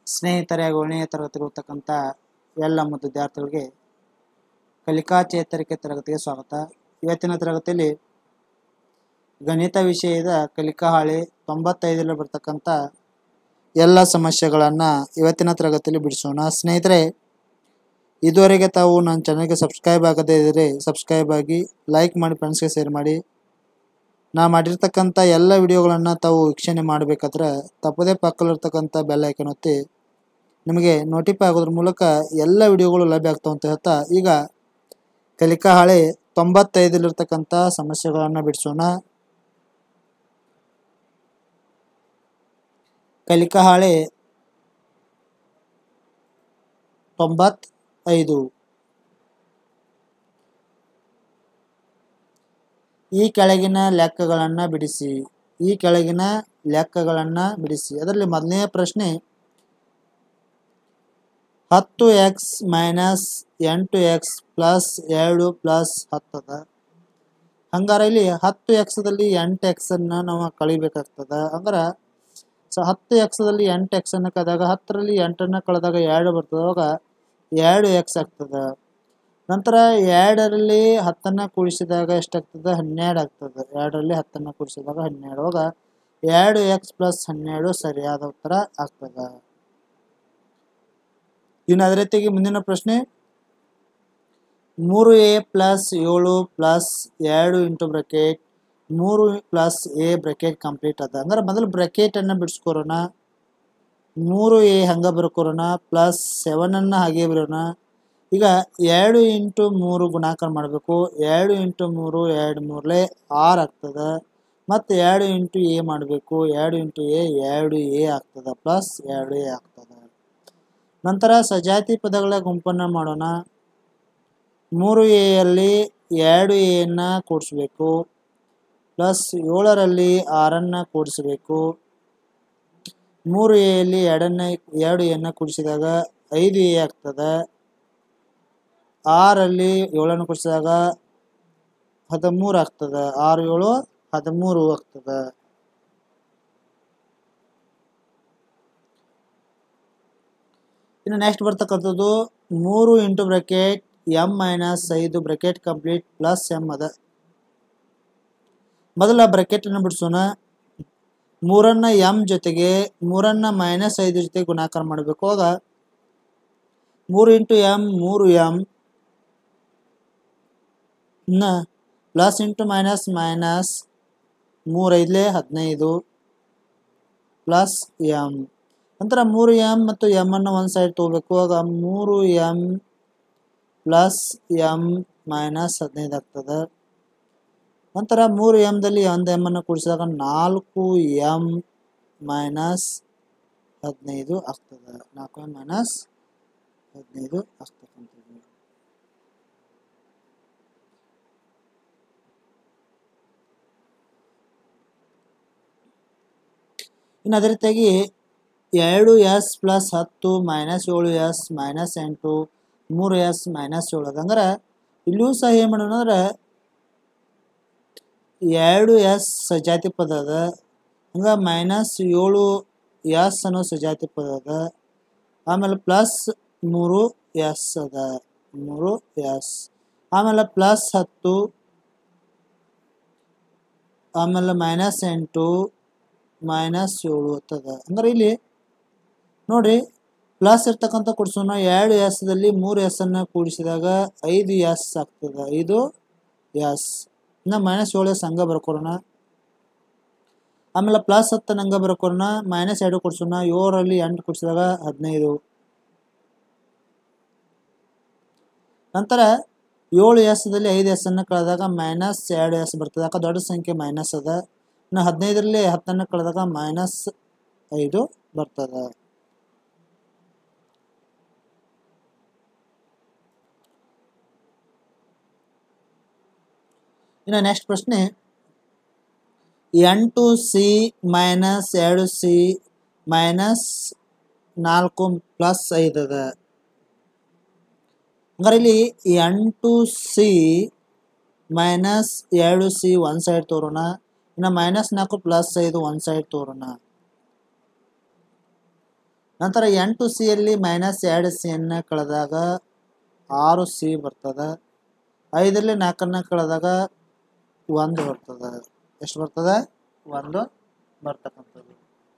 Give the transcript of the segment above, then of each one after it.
ಸ್ನೇಹಿತರೆ ಹಾಗೂ ಏಳನೇ ತರಗತಿಗಳಿರ್ತಕ್ಕಂಥ ಎಲ್ಲ ಮತ್ತು ವಿದ್ಯಾರ್ಥಿಗಳಿಗೆ ಕಲಿಕಾ ಚೇತರಿಕೆ ತರಗತಿಗೆ ಸ್ವಾಗತ ಇವತ್ತಿನ ತರಗತಿಯಲ್ಲಿ ಗಣಿತ ವಿಷಯದ ಕಲಿಕಾ ಹಾಳೆ ತೊಂಬತ್ತೈದರಲ್ಲಿ ಬರ್ತಕ್ಕಂಥ ಎಲ್ಲ ಸಮಸ್ಯೆಗಳನ್ನು ಇವತ್ತಿನ ತರಗತಿಯಲ್ಲಿ ಬಿಡಿಸೋಣ ಸ್ನೇಹಿತರೆ ಇದುವರೆಗೆ ತಾವು ನನ್ನ ಚಾನಲ್ಗೆ ಸಬ್ಸ್ಕ್ರೈಬ್ ಆಗದೇ ಇದ್ದರೆ ಸಬ್ಸ್ಕ್ರೈಬ್ ಆಗಿ ಲೈಕ್ ಮಾಡಿ ಫ್ರೆಂಡ್ಸ್ಗೆ ಶೇರ್ ಮಾಡಿ ನಾ ಮಾಡಿರ್ತಕ್ಕಂಥ ಎಲ್ಲ ವಿಡಿಯೋಗಳನ್ನು ತಾವು ವೀಕ್ಷಣೆ ಮಾಡಬೇಕಾದ್ರೆ ತಪ್ಪದೇ ಪಕ್ಕದಲ್ಲಿರ್ತಕ್ಕಂಥ ಬೆಲ್ ಐಕನ್ ಒತ್ತಿ ನಿಮಗೆ ನೋಟಿಫೈ ಆಗೋದ್ರ ಮೂಲಕ ಎಲ್ಲ ವಿಡಿಯೋಗಳು ಲಭ್ಯ ಆಗ್ತಾವೆ ಅಂತ ಹೇಳ್ತಾ ಈಗ ಕಲಿಕಾ ಹಾಳೆ ತೊಂಬತ್ತೈದಲ್ಲಿರ್ತಕ್ಕಂಥ ಸಮಸ್ಯೆಗಳನ್ನು ಬಿಡಿಸೋಣ ಕಲಿಕಾ ಹಾಳೆ ತೊಂಬತ್ತೈದು ಈ ಕೆಳಗಿನ ಲೆಕ್ಕಗಳನ್ನು ಬಿಡಿಸಿ ಈ ಕೆಳಗಿನ ಲೆಕ್ಕಗಳನ್ನು ಬಿಡಿಸಿ ಅದರಲ್ಲಿ ಮೊದಲನೇ ಪ್ರಶ್ನೆ ಹತ್ತು ಎಕ್ಸ್ ಮೈನಸ್ ಎಂಟು ಎಕ್ಸ್ ಪ್ಲಸ್ ಎರಡು ಪ್ಲಸ್ ಹತ್ತದ ಹಂಗಾರೆ ಇಲ್ಲಿ ಹತ್ತು ಎಕ್ಸದಲ್ಲಿ ಎಂಟು ಎಕ್ಸನ್ನು ನಾವು ಕಳಿಬೇಕಾಗ್ತದ ಅಂದ್ರೆ ಸೊ ಹತ್ತು ಎಕ್ಸದಲ್ಲಿ ಎಂಟು ಎಕ್ಸನ್ನು ಕಳೆದಾಗ ಹತ್ತರಲ್ಲಿ ಎಂಟನ್ನು ಕಳೆದಾಗ ಎರಡು ಬರ್ತದೆ ಅವಾಗ ಎರಡು ಎಕ್ಸ್ ಆಗ್ತದೆ ನಂತರ ಎರಡರಲ್ಲಿ ಹತ್ತನ್ನು ಕೂಡಿಸಿದಾಗ ಎಷ್ಟಾಗ್ತದೆ ಹನ್ನೆರಡು ಆಗ್ತದೆ ಎರಡರಲ್ಲಿ ಹತ್ತನ್ನು ಕೂಡಿಸಿದಾಗ ಹನ್ನೆರಡು ಅವಾಗ ಎರಡು ಎಕ್ಸ್ ಪ್ಲಸ್ ಹನ್ನೆರಡು ಸರಿಯಾದ ಉತ್ತರ ಆಗ್ತದೆ ಇನ್ನು ಅದೇ ರೀತಿಯಾಗಿ ಮುಂದಿನ ಪ್ರಶ್ನೆ ಮೂರು ಎ ಪ್ಲಸ್ ಏಳು ಪ್ಲಸ್ ಎರಡು ಇಂಟು ಬ್ರಕೆಟ್ ಮೂರು ಪ್ಲಸ್ ಎ ಬ್ರಕೆಟ್ ಕಂಪ್ಲೀಟ್ ಅದ ಅಂದ್ರೆ ಮೊದಲು ಬ್ರಕೆಟನ್ನು ಬಿಡಿಸ್ಕೊರೋಣ ಮೂರು ಎ ಹಂಗೆ ಬರ್ಕೊರೋಣ ಪ್ಲಸ್ ಸೆವೆನನ್ನು ಹಾಗೆ ಬರೋಣ ಈಗ ಎರಡು ಇಂಟು ಮೂರು ಗುಣಾಕಾರ ಮಾಡಬೇಕು ಎರಡು ಇಂಟು ಮೂರು ಎರಡು ಮೂರಲೆ ಆರು ಆಗ್ತದೆ ಮತ್ತು ಎರಡು ಇಂಟು ಎ ಮಾಡಬೇಕು ಎರಡು ಇಂಟು ಎ ಎರಡು ಎ ಆಗ್ತದೆ ಪ್ಲಸ್ ಎರಡು ಎ ಆಗ್ತದೆ ನಂತರ ಸಜಾತಿ ಪದಗಳ ಗುಂಪನ್ನು ಮಾಡೋಣ ಮೂರು ಎಯಲ್ಲಿ ಎರಡು ಎಯನ್ನು ಕೂಡಿಸ್ಬೇಕು ಪ್ಲಸ್ ಏಳರಲ್ಲಿ ಆರನ್ನು ಕೂಡಿಸಬೇಕು ಮೂರು ಎಯಲ್ಲಿ ಎರಡನ್ನ ಎರಡು ಎನ್ನು ಕೂಡಿಸಿದಾಗ ಐದು ಎ ಆಗ್ತದೆ ಆರಲ್ಲಿ ಏಳನ್ನು ಕೂಡಿಸಿದಾಗ ಹದಿಮೂರು ಆಗ್ತದೆ ಆರು ಏಳು ಹದಿಮೂರು ಆಗ್ತದೆ ಇನ್ನು ನೆಕ್ಸ್ಟ್ ಬರ್ತಕ್ಕಂಥದ್ದು ಮೂರು ಇಂಟು ಬ್ರಕೆಟ್ ಎಮ್ ಮೈನಸ್ ಐದು ಬ್ರಕೆಟ್ ಕಂಪ್ಲೀಟ್ ಪ್ಲಸ್ ಎಮ್ ಅದ ಮೊದಲ ಬ್ರಕೆಟನ್ನು ಬಿಡಿಸೋಣ ಮೂರನ್ನ ಎಮ್ ಜೊತೆಗೆ ಮೂರನ್ನ ಮೈನಸ್ ಐದು ಜೊತೆ ಗುಣಾಕಾರ ಮಾಡಬೇಕು ಆಗ ಮೂರು ಇಂಟು ಎಮ್ ಮೂರು ಎಮ್ ಇನ್ನು ಪ್ಲಸ್ ಇಂಟು ಮೈನಸ್ ಮೈನಸ್ ಮೂರು ಐದಲೇ ಹದಿನೈದು ಪ್ಲಸ್ ಎಮ್ ನಂತರ ಮೂರು ಎಮ್ ಮತ್ತು ಎಮ್ ಅನ್ನು ಒಂದು ಸೈಡ್ ತೊಗೋಬೇಕು ಆಗ ಮೂರು ಎಮ್ ಪ್ಲಸ್ ಎಮ್ ಮೈನಸ್ ಹದಿನೈದು ಆಗ್ತದೆ ನಂತರ ಮೂರು ಎಮ್ದಲ್ಲಿ ಒಂದು ಎಮ್ ಅನ್ನು ಕೂಡಿಸಿದಾಗ ನಾಲ್ಕು ಎಮ್ ಮೈನಸ್ ಹದಿನೈದು ಆಗ್ತದೆ ನಾಲ್ಕು ಎಮ್ ಮೈನಸ್ ಹದಿನೈದು ಆಗ್ತಕ್ಕಂಥದ್ದು ಇನ್ನು ಅದೇ ರೀತಿಯಾಗಿ ಎರಡು ಎಸ್ ಪ್ಲಸ್ ಹತ್ತು ಮೈನಸ್ ಏಳು ಎಸ್ ಮೈನಸ್ ಎಂಟು ಮೂರು ಎಸ್ ಮೈನಸ್ ಏಳು ಅದಂದ್ರೆ ಇಲ್ಲಿಯೂ ಸಹ ಏನು ಮಾಡೋಣ ಅಂದ್ರೆ ಎರಡು ಎಸ್ ಸಜಾತಿ ಪದ ಅದ ಹಂಗೆ ಮೈನಸ್ ಏಳು ಎಸ್ ಅನ್ನೋ ಸಜಾತಿ ಪದ ಅದ ಆಮೇಲೆ ಪ್ಲಸ್ ಮೂರು ಎಸ್ ಅದ ಮೂರು ಎಸ್ ಆಮೇಲೆ ಪ್ಲಸ್ ಹತ್ತು ಆಮೇಲೆ ಮೈನಸ್ ಎಂಟು ಮೈನಸ್ ಏಳು ಅಂತದ ಅಂದ್ರೆ ಇಲ್ಲಿ ನೋಡ್ರಿ ಪ್ಲಸ್ ಇರ್ತಕ್ಕಂಥ ಕೊಡ್ಸೋಣ ಎರಡು ಎಸ್ದಲ್ಲಿ ಮೂರು ಎಸ್ ಅನ್ನು ಕೂಡಿಸಿದಾಗ ಐದು ಎಸ್ ಆಗ್ತದೆ ಐದು ಎಸ್ ಇನ್ನು ಮೈನಸ್ ಏಳು ಎಸ್ ಹಂಗೆ ಬರ್ಕೊರೋಣ ಆಮೇಲೆ ಪ್ಲಸ್ ಹತ್ತನ್ನು ಹಂಗೆ ಬರ್ಕೊರೋಣ ಮೈನಸ್ ಎರಡು ಕೊಡ್ಸೋಣ ಏಳರಲ್ಲಿ ಎಂಟು ಕೊಡಿಸಿದಾಗ ಹದಿನೈದು ನಂತರ ಏಳು ಎಸ್ದಲ್ಲಿ ಐದು ಎಸ್ ಅನ್ನು ಕಳೆದಾಗ ಮೈನಸ್ ಎರಡು ಎಸ್ ಬರ್ತದೆ ಯಾಕೆ ದೊಡ್ಡ ಸಂಖ್ಯೆ ಮೈನಸ್ ಅದ ಇನ್ನು ಹದಿನೈದರಲ್ಲಿ ಹತ್ತನ್ನು ಕಳೆದಾಗ ಮೈನಸ್ ಐದು ಬರ್ತದೆ ಇನ್ನು ನೆಕ್ಸ್ಟ್ ಪ್ರಶ್ನೆ ಎಂಟು ಸಿ ಮೈನಸ್ ಎರಡು ಸಿ ಮೈನಸ್ ನಾಲ್ಕು ಪ್ಲಸ್ ಐದು ಅದ ಹಂಗಾರೆ ಇಲ್ಲಿ ಎಂಟು ಸಿ ಮೈನಸ್ ಎರಡು ಸಿ ಒನ್ ಸೈಡ್ ತೋರೋಣ ಇನ್ನು ಮೈನಸ್ ನಾಲ್ಕು ಪ್ಲಸ್ ಐದು ಒನ್ ಸೈಡ್ ತೋರೋಣ ನಂತರ ಎಂಟು ಸಿಯಲ್ಲಿ ಮೈನಸ್ ಎರಡು ಸಿಯನ್ನು ಕಳೆದಾಗ ಆರು ಸಿ ಬರ್ತದೆ ಐದರಲ್ಲಿ ನಾಲ್ಕನ್ನು ಕಳೆದಾಗ ಒಂದು ಬರ್ತದೆ ಎಷ್ಟು ಬರ್ತದೆ ಒಂದು ಬರ್ತಕ್ಕಂಥದ್ದು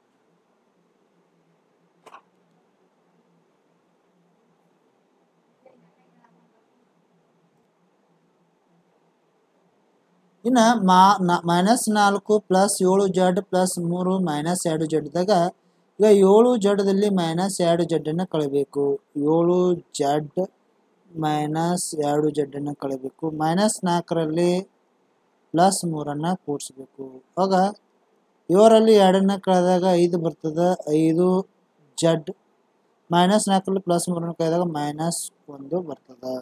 ಇನ್ನು ಮಾ ಮೈನಸ್ ನಾಲ್ಕು ಪ್ಲಸ್ ಏಳು ಜಡ್ ಪ್ಲಸ್ ಮೂರು ಮೈನಸ್ ಎರಡು ಜಡ್ದಾಗ ಈಗ ಏಳು ಜಡ್ದಲ್ಲಿ ಮೈನಸ್ ಎರಡು ಜಡ್ಡನ್ನು ಕಳಿಬೇಕು ಏಳು ಜಡ್ ಮೈನಸ್ ಎರಡು ಜಡ್ಡನ್ನು ಕಳಿಬೇಕು ಮೈನಸ್ ನಾಲ್ಕರಲ್ಲಿ ಪ್ಲಸ್ ಮೂರನ್ನು ಕೂಡಿಸ್ಬೇಕು ಆಗ ಏಳರಲ್ಲಿ ಎರಡನ್ನು ಕಳೆದಾಗ ಐದು ಬರ್ತದೆ ಐದು ಜಡ್ ಮೈನಸ್ ನಾಲ್ಕರಲ್ಲಿ ಪ್ಲಸ್ ಮೂರನ್ನು ಕಳೆದಾಗ ಮೈನಸ್ ಒಂದು ಬರ್ತದೆ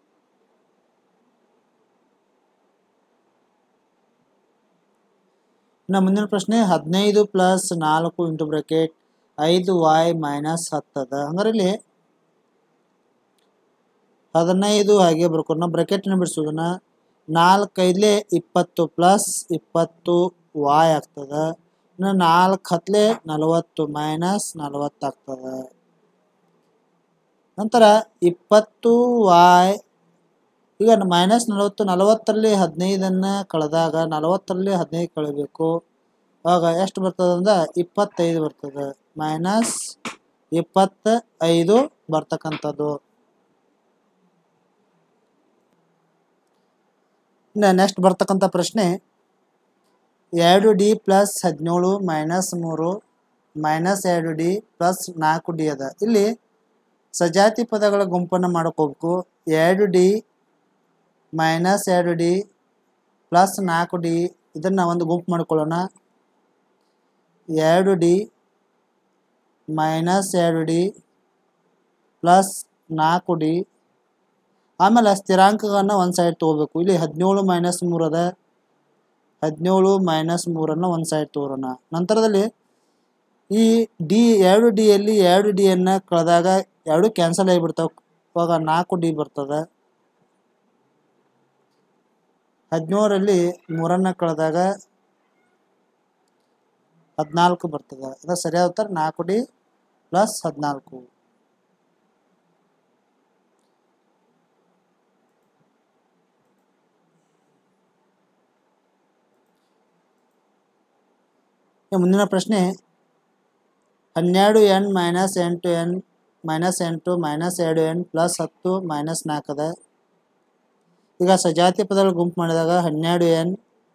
ಇನ್ನು ಮುಂದಿನ ಪ್ರಶ್ನೆ ಹದಿನೈದು ಪ್ಲಸ್ ನಾಲ್ಕು ಇಂಟು ಬ್ರಾಕೆಟ್ ಐದು ವಾಯ್ ಮೈನಸ್ ಹತ್ತದ ಹಂಗಾರೆ ಇಲ್ಲಿ ಹದಿನೈದು ಹಾಗೆ ಬರ್ಕೊಂಡು ನಾವು ಬ್ರಾಕೆಟ್ನ ಬಿಡಿಸೋದನ್ನ ನಾಲ್ಕೈದಲೇ ಇಪ್ಪತ್ತು ಪ್ಲಸ್ ಇಪ್ಪತ್ತು ವಾಯ್ ಆಗ್ತದೆ ಇನ್ನು ನಾಲ್ಕು ಹತ್ತಲೇ ನಲವತ್ತು ಮೈನಸ್ ನಲವತ್ತು ಆಗ್ತದೆ ನಂತರ ಇಪ್ಪತ್ತು ವಾಯ್ ಈಗ ಮೈನಸ್ ನಲವತ್ತು ನಲವತ್ತರಲ್ಲಿ ಹದಿನೈದನ್ನು ಕಳೆದಾಗ ನಲವತ್ತರಲ್ಲಿ ಹದಿನೈದು ಕಳಿಬೇಕು ಆಗ ಎಷ್ಟು ಬರ್ತದೆ ಅಂದ್ರೆ ಇಪ್ಪತ್ತೈದು ಬರ್ತದೆ ಮೈನಸ್ ಇಪ್ಪತ್ತ ಐದು ಬರ್ತಕ್ಕಂಥದ್ದು ಇನ್ನು ನೆಕ್ಸ್ಟ್ ಬರ್ತಕ್ಕಂಥ ಪ್ರಶ್ನೆ ಎರಡು ಡಿ ಪ್ಲಸ್ ಹದಿನೇಳು ಮೈನಸ್ ಮೂರು ಮೈನಸ್ ಎರಡು ಡಿ ಪ್ಲಸ್ ನಾಲ್ಕು ಡಿ ಅದ ಇಲ್ಲಿ ಸಜಾತಿ ಪದಗಳ ಗುಂಪನ್ನು ಮಾಡ್ಕೋಬೇಕು ಎರಡು ಡಿ ಮೈನಸ್ ಎರಡು ಡಿ ಪ್ಲಸ್ ನಾಲ್ಕು ಡಿ ಇದನ್ನು ಒಂದು ಗುಂಪು ಮಾಡ್ಕೊಳ್ಳೋಣ ಎರಡು ಡಿ ಮೈನಸ್ ಎರಡು ಡಿ ಪ್ಲಸ್ ನಾಲ್ಕು ಡಿ ಆಮೇಲೆ ಸ್ಥಿರಾಂಕಗಳನ್ನು ಒಂದು ಸೈಡ್ ತೊಗೋಬೇಕು ಇಲ್ಲಿ ಹದಿನೇಳು ಮೈನಸ್ ಮೂರು ಅದ ಹದಿನೇಳು ಮೈನಸ್ ಮೂರನ್ನು ಒಂದು ಸೈಡ್ ತೋರೋಣ ನಂತರದಲ್ಲಿ ಈ ಡಿ ಎರಡು ಡಿಯಲ್ಲಿ ಎರಡು ಡಿಯನ್ನು ಕಳೆದಾಗ ಎರಡು ಕ್ಯಾನ್ಸಲ್ ಆಗಿಬಿಡ್ತಾವೆ ಇವಾಗ ನಾಲ್ಕು ಡಿ ಬರ್ತದೆ ಹದಿನೇಳರಲ್ಲಿ ಮೂರನ್ನು ಕಳೆದಾಗ ಹದಿನಾಲ್ಕು ಬರ್ತದೆ ಅದು ಸರಿಯಾದ ಉತ್ತರ ನಾಲ್ಕು ಡಿ ಪ್ಲಸ್ ಹದಿನಾಲ್ಕು ಮುಂದಿನ ಪ್ರಶ್ನೆ ಹನ್ನೆರಡು ಎನ್ ಮೈನಸ್ ಎಂಟು ಎನ್ ಮೈನಸ್ ಎಂಟು ಮೈನಸ್ ಎರಡು ಎನ್ ಪ್ಲಸ್ ಹತ್ತು ಮೈನಸ್ ನಾಲ್ಕದ ಈಗ ಸಜಾತಿ ಪದಗಳು ಗುಂಪು ಮಾಡಿದಾಗ ಹನ್ನೆರಡು ಎನ್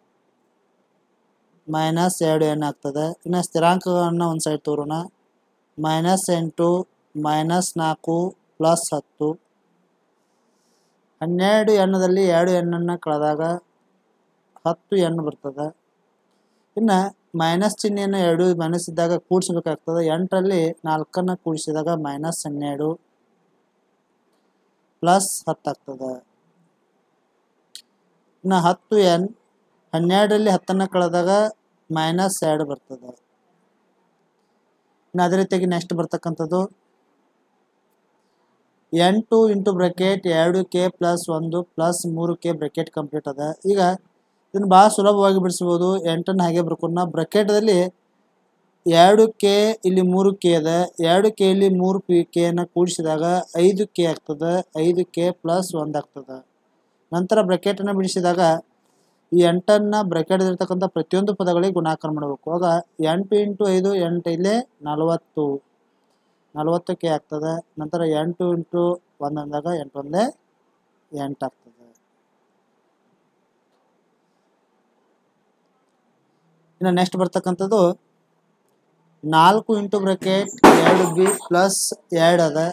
ಮೈನಸ್ ಎರಡು ಎನ್ ಆಗ್ತದೆ ಇನ್ನು ಸ್ಥಿರಾಂಕಗಳನ್ನು ಒಂದು ಸೈಡ್ ತೋರೋಣ ಮೈನಸ್ ಎಂಟು ಮೈನಸ್ ನಾಲ್ಕು ಪ್ಲಸ್ ಹತ್ತು ಹನ್ನೆರಡು ಎಣ್ಣದಲ್ಲಿ ಎರಡು ಎಣ್ಣನ್ನು ಕಳೆದಾಗ ಹತ್ತು ಎಣ್ಣು ಬರ್ತದೆ ಇನ್ನು ಮೈನಸ್ ಚಿಹ್ನೆಯನ್ನು ಎರಡು ಮೈನಸ್ ಇದ್ದಾಗ ಕೂಡಿಸ್ಬೇಕಾಗ್ತದೆ ಎಂಟರಲ್ಲಿ ನಾಲ್ಕನ್ನು ಕೂಡಿಸಿದಾಗ ಮೈನಸ್ ಹನ್ನೆರಡು ಪ್ಲಸ್ ಹತ್ತಾಗ್ತದೆ ಇನ್ನು ಹತ್ತು ಎನ್ ಹನ್ನೆರಡರಲ್ಲಿ ಹತ್ತನ್ನು ಕಳೆದಾಗ ಮೈನಸ್ ಎರಡು ಬರ್ತದೆ ಇನ್ನು ಅದೇ ರೀತಿಯಾಗಿ ನೆಕ್ಸ್ಟ್ ಬರ್ತಕ್ಕಂಥದ್ದು ಎಂಟು ಇಂಟು ಬ್ರಕೆಟ್ ಎರಡು ಕೆ ಪ್ಲಸ್ ಒಂದು ಪ್ಲಸ್ ಮೂರು ಕೆ ಬ್ರಕೆಟ್ ಕಂಪ್ಲೀಟ್ ಅದ ಈಗ ಇದನ್ನು ಭಾಳ ಸುಲಭವಾಗಿ ಬಿಡಿಸ್ಬೋದು ಎಂಟನ್ನು ಹಾಗೆ ಬರ್ಕೊಂಡು ಬ್ರಕೆಟ್ದಲ್ಲಿ ಎರಡು ಕೆ ಇಲ್ಲಿ ಮೂರು ಕೆ ಅದ ಎರಡು ಕೆ ಇಲ್ಲಿ ಮೂರು ಪಿ ಕೆಯನ್ನು ಕೂಡಿಸಿದಾಗ ಐದು ಕೆ ಆಗ್ತದೆ ಐದು ಕೆ ಪ್ಲಸ್ ಒಂದು ಆಗ್ತದೆ ನಂತರ ಬ್ರಕೆಟನ್ನು ಬಿಡಿಸಿದಾಗ ಈ ಎಂಟನ್ನು ಬ್ರಕೆಟ್ ಇರ್ತಕ್ಕಂಥ ಪ್ರತಿಯೊಂದು ಪದಗಳಿಗೆ ಗುಣಾಕಾರ ಮಾಡಬೇಕು ಆಗ ಎಂಟು ಇಂಟು ಐದು ಎಂಟು ಇಲ್ಲೇ ನಲವತ್ತು ನಲವತ್ತು ಕೆ ಆಗ್ತದೆ ನಂತರ ಎಂಟು ಇಂಟು ಒಂದು ಅಂದಾಗ ಎಂಟು ಒಂದೇ ಎಂಟು ಆಗ್ತದೆ ಇನ್ನು ನೆಕ್ಸ್ಟ್ ಬರ್ತಕ್ಕಂಥದ್ದು ನಾಲ್ಕು ಇಂಟು ಬ್ರಕೆಟ್ ಎರಡು ಬಿ ಪ್ಲಸ್ ಎರಡು ಅದ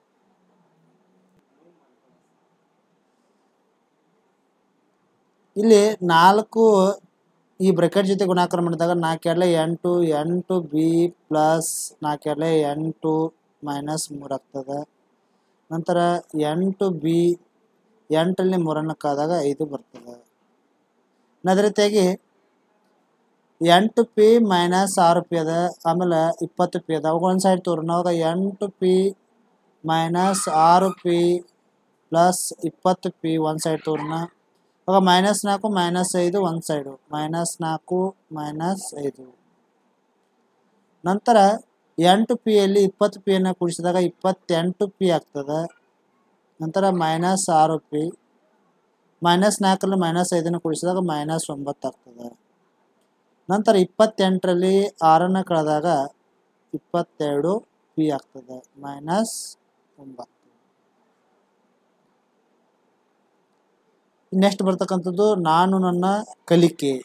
ಇಲ್ಲಿ ನಾಲ್ಕು ಈ ಬ್ರಕೆಟ್ ಜೊತೆ ಗುಣಾಕಾರ ಮಾಡಿದಾಗ ನಾಲ್ಕು ಎರಡಲೆ ಎಂಟು ಎಂಟು ಬಿ ಪ್ಲಸ್ ನಾಲ್ಕು ಎರಡಲೆ ಎಂಟು ಮೈನಸ್ ಮೂರು ಆಗ್ತದೆ ನಂತರ ಎಂಟು ಬಿ ಎಂಟರಲ್ಲಿ ಮೂರನ್ನು ಕಾದಾಗ ಐದು ಬರ್ತದೆ ಅದೇ ರೀತಿಯಾಗಿ ಎಂಟು ಪಿ ಮೈನಸ್ ಆರು ಪಿ ಅದ ಆಮೇಲೆ ಇಪ್ಪತ್ತು ಪಿ ಅದ ಅವಾಗ ಒಂದು ಸೈಡ್ ತೋರೋಣ ಅವಾಗ ಎಂಟು ಪಿ ಮೈನಸ್ ಆರು ಪಿ ಪ್ಲಸ್ ಇಪ್ಪತ್ತು ಪಿ ಒಂದು ಸೈಡ್ ತೋರೋಣ ಅವಾಗ ಮೈನಸ್ ನಾಲ್ಕು ಮೈನಸ್ ಐದು ಒಂದು ಸೈಡು ಮೈನಸ್ ನಾಲ್ಕು ಮೈನಸ್ ಐದು ನಂತರ ಎಂಟು ಪಿಯಲ್ಲಿ ಇಪ್ಪತ್ತು ಪಿಯನ್ನು ಕೂಡಿಸಿದಾಗ ಇಪ್ಪತ್ತೆಂಟು ಪಿ ಆಗ್ತದೆ ನಂತರ ಮೈನಸ್ ಆರು ಪಿ ಮೈನಸ್ ನಾಲ್ಕರಲ್ಲಿ ಮೈನಸ್ ಐದನ್ನು ಕೂಡಿಸಿದಾಗ ಮೈನಸ್ ಒಂಬತ್ತು ಆಗ್ತದೆ ನಂತರ ಇಪ್ಪತ್ತೆಂಟರಲ್ಲಿ ಆರನ್ನು ಕಳೆದಾಗ ಇಪ್ಪತ್ತೆರಡು ಪಿ ಆಗ್ತದೆ ಮೈನಸ್ ಒಂಬತ್ತು ನೆಕ್ಸ್ಟ್ ಬರ್ತಕ್ಕಂಥದ್ದು ನಾನು ನನ್ನ ಕಲಿಕೆ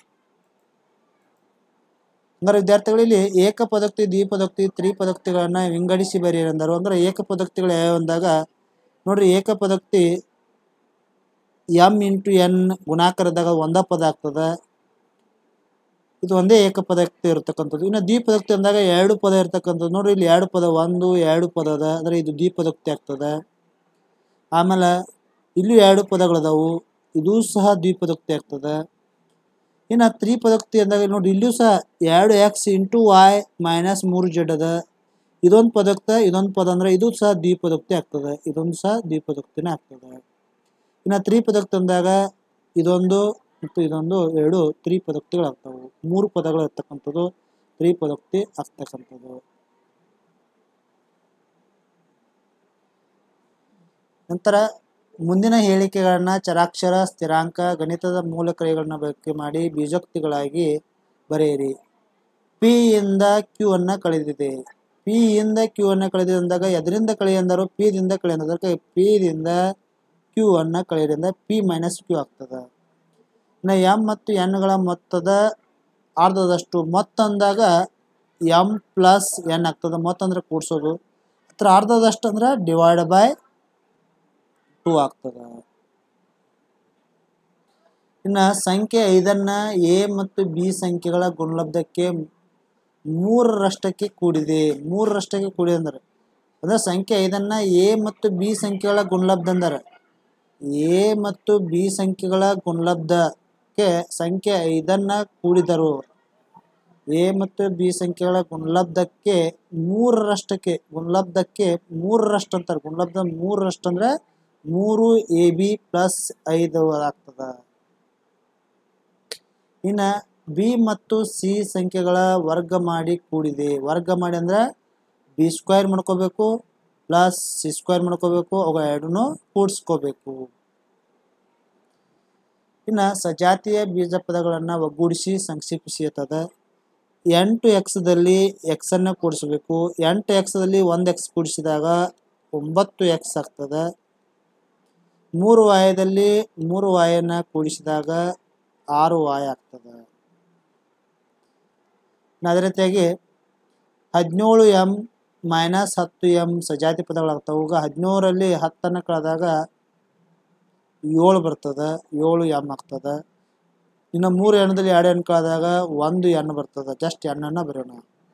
ಅಂದ್ರೆ ವಿದ್ಯಾರ್ಥಿಗಳಲ್ಲಿ ಏಕಪದಕ್ತಿ ದ್ವಿಪದಕ್ತಿ ತ್ರಿಪದಕ್ತಿಗಳನ್ನ ವಿಂಗಡಿಸಿ ಬರೆಯಿರಿ ಅಂದರು ಅಂದ್ರೆ ಏಕಪದಕ್ತಿಗಳು ಯಾವ ಅಂದಾಗ ನೋಡ್ರಿ ಏಕಪದಕ್ತಿ ಎಂ ಇಂಟು ಎನ್ ಗುಣಾಕಾರದಾಗ ಒಂದ ಪದ ಆಗ್ತದೆ ಇದು ಒಂದೇ ಏಕಪದಕ್ತಿ ಇರತಕ್ಕಂಥದ್ದು ಇನ್ನು ದ್ವಿಪದಕ್ತಿ ಅಂದಾಗ ಎರಡು ಪದ ಇರ್ತಕ್ಕಂಥದ್ದು ನೋಡ್ರಿ ಇಲ್ಲಿ ಎರಡು ಪದ ಒಂದು ಎರಡು ಪದ ಅದ ಅಂದ್ರೆ ಇದು ದ್ವಿಪದಕ್ತಿ ಆಗ್ತದೆ ಆಮೇಲೆ ಇಲ್ಲೂ ಎರಡು ಪದಗಳದಾವು ಇದೂ ಸಹ ದ್ವಿಪದಕ್ತಿ ಆಗ್ತದೆ ಇನ್ನು ತ್ರಿಪದಕ್ತಿ ಅಂದಾಗ ನೋಡಿ ಇಲ್ಲೂ ಸಹ ಎರಡು ಎಕ್ಸ್ ಇಂಟು ವಾಯ್ ಮೈನಸ್ ಮೂರು ಜೆಡ್ ಅದ ಇದೊಂದು ಪದಕ್ತ ಇದೊಂದು ಪದ ಅಂದ್ರೆ ಇದು ಸಹ ದ್ವಿಪದಕ್ತಿ ಆಗ್ತದೆ ಇದೊಂದು ಸಹ ದ್ವಿಪದಕ್ತಿನೇ ಆಗ್ತದೆ ಇನ್ನು ತ್ರಿಪದಕ್ತಿ ಅಂದಾಗ ಇದೊಂದು ಮತ್ತು ಇದೊಂದು ಎರಡು ತ್ರಿಪದಕ್ತಿಗಳಾಗ್ತವೆ ಮೂರು ಪದಗಳು ಇರ್ತಕ್ಕಂಥದ್ದು ತ್ರಿಪದಕ್ತಿ ಆಗ್ತಕ್ಕಂಥದ್ದು ನಂತರ ಮುಂದಿನ ಹೇಳಿಕೆಗಳನ್ನ ಚರಾಕ್ಷರ ಸ್ಥಿರಾಂಕ ಗಣಿತದ ಮೂಲಕ್ರಿಯೆಗಳನ್ನ ಬಳಕೆ ಮಾಡಿ ಬೀಜೋಕ್ತಿಗಳಾಗಿ ಬರೆಯಿರಿ ಪಿ ಇಂದ ಕ್ಯೂ ಅನ್ನ ಕಳೆದಿದೆ ಪಿ ಇಂದ ಕ್ಯೂ ಅನ್ನ ಕಳೆದಿದೆ ಅಂದಾಗ ಎದರಿಂದ ಕಳಿ ಅಂದರು ಪಿ ದಿಂದ ಕಳಿ ಅಂದದಕ್ಕೆ ಪಿ ದಿಂದ ಕ್ಯೂ ಅನ್ನ ಕಳೆಯೋದ್ರಿಂದ ಪಿ ಮೈನಸ್ ಕ್ಯೂ ಆಗ್ತದೆ ಇನ್ನು ಎಂ ಮತ್ತು ಎನ್ಗಳ ಮೊತ್ತದ ಅರ್ಧದಷ್ಟು ಮೊತ್ತ ಅಂದಾಗ ಎಂ ಪ್ಲಸ್ ಎನ್ ಆಗ್ತದೆ ಮೊತ್ತ ಅಂದ್ರೆ ಕೂಡಿಸೋದು ಹತ್ರ ಅರ್ಧದಷ್ಟು ಅಂದ್ರೆ ಡಿವೈಡ್ ಬೈ ಟೂ ಆಗ್ತದೆ ಇನ್ನು ಸಂಖ್ಯೆ ಐದನ್ನ ಎ ಮತ್ತು ಬಿ ಸಂಖ್ಯೆಗಳ ಗುಣಲಬ್ಧಕ್ಕೆ ಮೂರರಷ್ಟಕ್ಕೆ ಕೂಡಿದೆ ಮೂರರಷ್ಟಕ್ಕೆ ಕೂಡಿದೆ ಅಂದ್ರೆ ಅಂದ್ರೆ ಸಂಖ್ಯೆ ಐದನ್ನ ಎ ಮತ್ತು ಬಿ ಸಂಖ್ಯೆಗಳ ಗುಣಲಬ್ಧ ಅಂದರೆ ಎ ಮತ್ತು ಬಿ ಸಂಖ್ಯೆಗಳ ಗುಣಲಬ್ಧಕ್ಕೆ ಸಂಖ್ಯೆ ಐದನ್ನ ಕೂಡಿದರು ಎ ಮತ್ತು ಬಿ ಸಂಖ್ಯೆಗಳ ಗುಣಲಬ್ಧಕ್ಕೆ ಮೂರರಷ್ಟಕ್ಕೆ ಗುಣಲಬ್ಧಕ್ಕೆ ಮೂರರಷ್ಟು ಅಂತಾರೆ ಗುಣಲಬ್ಧ ಮೂರರಷ್ಟು ಅಂದ್ರೆ ಮೂರು ಎ ಬಿ ಪ್ಲಸ್ ಐದು ಆಗ್ತದ ಇನ್ನ ಬಿ ಮತ್ತು ಸಿ ಸಂಖ್ಯೆಗಳ ವರ್ಗ ಮಾಡಿ ಕೂಡಿದೆ ವರ್ಗ ಮಾಡಿ ಅಂದ್ರೆ ಬಿ ಸ್ಕ್ವೇರ್ ಮಾಡ್ಕೋಬೇಕು ಪ್ಲಸ್ ಸಿ ಸ್ಕ್ವೇರ್ ಮಾಡ್ಕೋಬೇಕು ಅವು ಎರಡನ್ನೂ ಕೂಡಿಸ್ಕೋಬೇಕು ಇನ್ನು ಸಜಾತಿಯ ಬೀಜ ಪದಗಳನ್ನು ಒಗ್ಗೂಡಿಸಿ ಸಂಕ್ಷೇಪಿಸಿ ಇರ್ತದ ಎಂಟು ಎಕ್ಸ್ದಲ್ಲಿ ಎಕ್ಸನ್ನು ಕೂಡಿಸಬೇಕು ಎಂಟು ಎಕ್ಸ್ದಲ್ಲಿ ಒಂದು ಎಕ್ಸ್ ಕೂಡಿಸಿದಾಗ ಒಂಬತ್ತು ಎಕ್ಸ್ ಆಗ್ತದೆ ಮೂರು ವಾಯದಲ್ಲಿ ಮೂರು ವಾಯನ್ನ ಕೂಡಿಸಿದಾಗ ಆರು ವಾಯ ಆಗ್ತದೆ ಇನ್ನು ಅದೇ ರೀತಿಯಾಗಿ ಹದಿನೇಳು ಎಮ್ ಮೈನಸ್ ಹತ್ತು ಎಮ್ ಸಜಾತಿ ಪದಗಳಾಗ್ತವೆ ಈಗ ಹದಿನೇಳರಲ್ಲಿ ಹತ್ತನ್ನು ಕಳೆದಾಗ ಏಳು ಬರ್ತದೆ ಏಳು ಎಮ್ ಆಗ್ತದೆ ಇನ್ನು ಮೂರು ಎಣ್ಣದಲ್ಲಿ ಎರಡು ಎಣ್ಣು ಕಳೆದಾಗ ಒಂದು ಎಣ್ಣು ಬರ್ತದೆ ಜಸ್ಟ್ ಎಣ್ಣನ್ನು ಬರೋಣ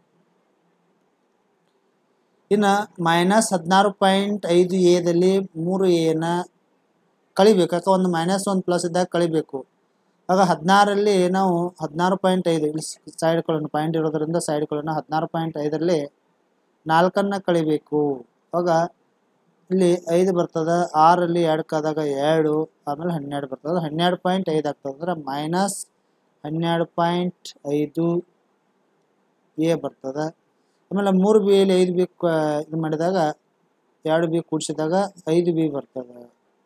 ಇನ್ನು ಮೈನಸ್ ಹದಿನಾರು ಪಾಯಿಂಟ್ ಐದು ಎದಲ್ಲಿ ಮೂರು ಎನ ಕಳಿಬೇಕು ಯಾಕೆ ಒಂದು ಮೈನಸ್ ಒಂದು ಪ್ಲಸ್ ಇದ್ದಾಗ ಕಳಿಬೇಕು ಆಗ ಹದಿನಾರಲ್ಲಿ ನಾವು ಹದಿನಾರು ಪಾಯಿಂಟ್ ಐದು ಇಲ್ಲಿ ಸೈಡ್ಗಳನ್ನು ಪಾಯಿಂಟ್ ಇರೋದ್ರಿಂದ ಸೈಡ್ಗಳನ್ನು ಹದಿನಾರು ಪಾಯಿಂಟ್ ಐದರಲ್ಲಿ ನಾಲ್ಕನ್ನು ಕಳಿಬೇಕು ಆಗ ಇಲ್ಲಿ ಐದು ಬರ್ತದೆ ಆರಲ್ಲಿ ಎರಡು ಕಾದಾಗ ಎರಡು ಆಮೇಲೆ ಹನ್ನೆರಡು ಬರ್ತದೆ ಹನ್ನೆರಡು ಪಾಯಿಂಟ್ ಐದು ಆಗ್ತದೆ ಅಂದ್ರೆ ಮೈನಸ್ ಹನ್ನೆರಡು ಪಾಯಿಂಟ್ ಐದು ಎ ಬರ್ತದೆ ಆಮೇಲೆ ಮೂರು ಬಿಯಲ್ಲಿ ಐದು ಬಿ ಇದು ಮಾಡಿದಾಗ ಎರಡು ಬಿ ಕೂಡಿಸಿದಾಗ ಐದು ಬಿ ಬರ್ತದೆ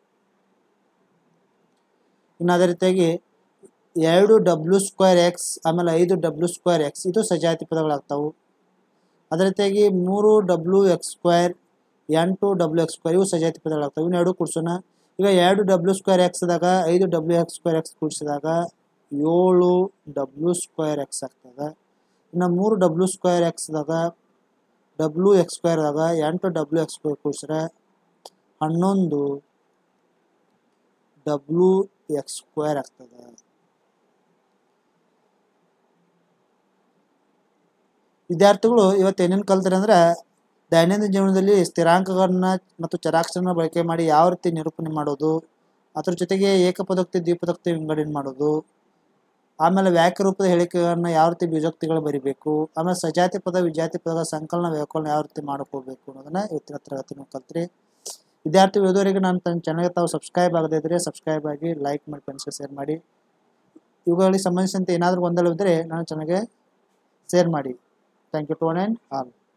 ಇನ್ನು ಅದೇ ರೀತಿಯಾಗಿ ಎರಡು ಡಬ್ಲ್ಯೂ ಸ್ಕ್ವೇರ್ ಎಕ್ಸ್ ಆಮೇಲೆ ಐದು ಡಬ್ಲ್ಯೂ ಸ್ಕ್ವೇರ್ ಎಕ್ಸ್ ಇದು ಸಜಾತಿ ಪದಗಳಾಗ್ತಾವು ಅದೇ ರೀತಿಯಾಗಿ ಮೂರು ಡಬ್ಲ್ಯೂ ಎಕ್ಸ್ ಸ್ಕ್ವೇರ್ ಎಂಟು ಡಬ್ಲ್ಯೂ ಎಕ್ಸ್ ಸ್ಕ್ವೇರ್ ಇವು ಸಜಾತಿ ಪದಗಳಾಗ್ತವೆ ಇನ್ನು ಎರಡು ಕೂಡಿಸೋಣ ಈಗ ಎರಡು ಡಬ್ಲ್ಯೂ ಸ್ಕ್ವೇರ್ ಎಕ್ಸ್ದಾಗ ಐದು ಡಬ್ಲ್ಯೂ ಎಕ್ಸ್ ಸ್ಕ್ವೇರ್ ಎಕ್ಸ್ ಕೂಡಿಸಿದಾಗ ಏಳು ಡಬ್ಲ್ಯೂ ಸ್ಕ್ವೇರ್ ಎಕ್ಸ್ ಆಗ್ತದೆ ಇನ್ನು ಮೂರು ಡಬ್ಲ್ಯೂ ಸ್ಕ್ವೇರ್ ಎಕ್ಸ್ದಾಗ ಡಬ್ಲ್ಯೂ ಎಕ್ಸ್ ಸ್ಕ್ವೇರ್ದಾಗ ಎಂಟು ಡಬ್ಲ್ಯೂ ಎಕ್ಸ್ ಸ್ಕ್ವೇರ್ ಕೂಡಿಸಿದ್ರೆ ಹನ್ನೊಂದು ಡಬ್ಲ್ಯೂ ಎಕ್ಸ್ ಸ್ಕ್ವೇರ್ ಆಗ್ತದೆ ವಿದ್ಯಾರ್ಥಿಗಳು ಇವತ್ತು ಏನೇನು ಕಲ್ತಾರೆ ಅಂದ್ರೆ ದೈನಂದಿನ ಜೀವನದಲ್ಲಿ ಸ್ಥಿರಾಂಕಗಳನ್ನ ಮತ್ತು ಚರಾಕ್ಷರನ ಬಳಕೆ ಮಾಡಿ ಯಾವ ರೀತಿ ನಿರೂಪಣೆ ಮಾಡೋದು ಅದ್ರ ಜೊತೆಗೆ ಏಕಪದೋಕ್ತಿ ದ್ವಿಪದೋಕ್ತಿ ವಿಂಗಡಣೆ ಮಾಡೋದು ಆಮೇಲೆ ವ್ಯಾಕ್ಯ ರೂಪದ ಹೇಳಿಕೆಗಳನ್ನ ಯಾವ ರೀತಿ ಬೀಜೋಕ್ತಿಗಳು ಬರಿಬೇಕು ಆಮೇಲೆ ಸಜಾತಿ ಪದ ವಿಜಾತಿ ಪದಗಳ ಸಂಕಲನ ವ್ಯಾಕರಣ ಯಾವ ರೀತಿ ಮಾಡ್ಕೋಬೇಕು ಅನ್ನೋದನ್ನ ಇವತ್ತಿನ ತರಗತಿ ನೀವು ಕಲ್ತ್ರಿ ವಿದ್ಯಾರ್ಥಿ ಇದುವರೆಗೆ ನಾನು ತನ್ನ ಚಾನಲ್ಗೆ ತಾವು ಸಬ್ಸ್ಕ್ರೈಬ್ ಆಗದೇ ಇದ್ರೆ ಸಬ್ಸ್ಕ್ರೈಬ್ ಆಗಿ ಲೈಕ್ ಮಾಡಿ ಫ್ರೆಂಡ್ಸ್ಗೆ ಶೇರ್ ಮಾಡಿ ಇವುಗಳಿಗೆ ಸಂಬಂಧಿಸಿದಂತೆ ಏನಾದರೂ ಗೊಂದಲವಿದ್ದರೆ ನನ್ನ ಚಾನಲ್ಗೆ ಶೇರ್ ಮಾಡಿ thank you to one and all